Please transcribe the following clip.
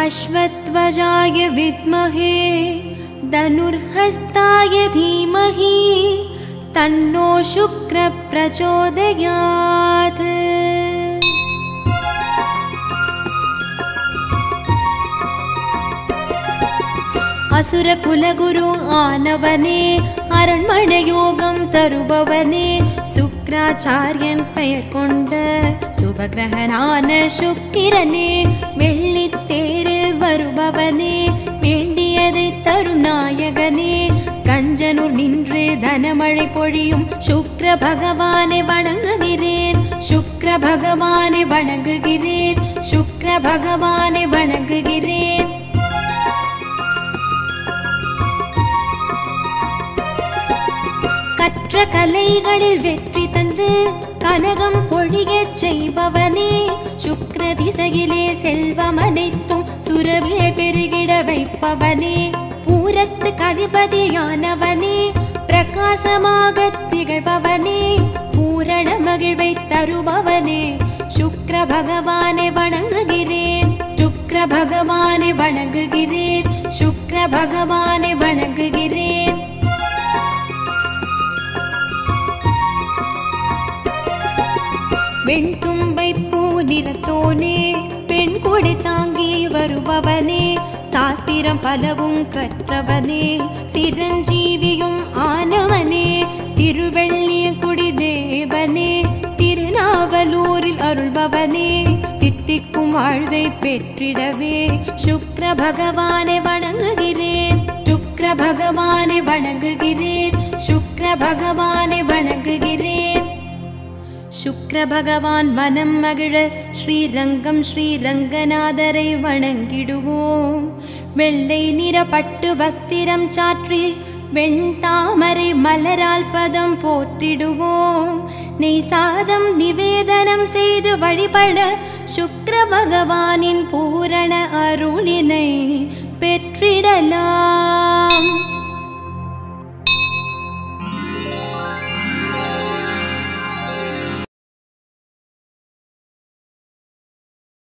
अश्वत्वजाय विद्महे धनुर्हस्ताय धीमहि तन्नो शुक्रप्रचोदयात् அசுர குலகுரு ஆனவனே அரண்மனை யோகம் தருபவனே சுக்ராச்சாரியன் பெயர் கொண்ட சுபகிரகனான சுக்கிரனே வெள்ளித்தேரில் வருபவனே வேண்டியதை தரும் நாயகனே கஞ்சனூர் நின்று தனமழை பொழியும் சுக்ர பகவானை வணங்குகிறேன் சுக்ர பகவானை வணங்குகிறேன் சுக்ர பகவானை வணங்குகிறேன் கற்ற கலைகளில் வெற்றி தந்து கனகம் பொழியச் செய்பவனே சுக்ர திசையிலே செல்வம் அனைத்தும் சுரவே பெருகிட வைப்பவனே பூரத்து கதிபதியானவனே பிரகாசமாக திகழ்பவனே பூரண மகிழ்வை தருபவனே சுக்ர பகவானை வணங்குகிறேன் சுக்ர பகவானை வணங்குகிறேன் சுக்ர பகவானை வணங்குகிறேன் வெண்தும்பை பூ நிறத்தோனே பெண் கொடை தாங்கி வருபவனே சாஸ்திரம் பலவும் கற்றவனே சிரஞ்சீவியும் ஆனவனே திருவெள்ளிய குடி தேவனே திருநாவலூரில் அருள்பவனே தித்திக்கும் வாழ்வை பெற்றிடவே சுக்ர பகவானை வணங்குகிறேன் சுக்ர பகவானை வணங்குகிறேன் சுக்ர பகவானை வணங்குகிறேன் சுக்ர பகவான் மனம் மகிழ ஸ்ரீரங்கம் ஸ்ரீரங்கநாதரை வணங்கிடுவோம் வெள்ளை நிற பட்டு வஸ்திரம் சாற்றி வெண்தாமரை மலரால் பதம் போற்றிடுவோம் நெய் சாதம் நிவேதனம் செய்து வழிபட சுக்ர பகவானின் பூரண அருளினை பெற்றிடலாம்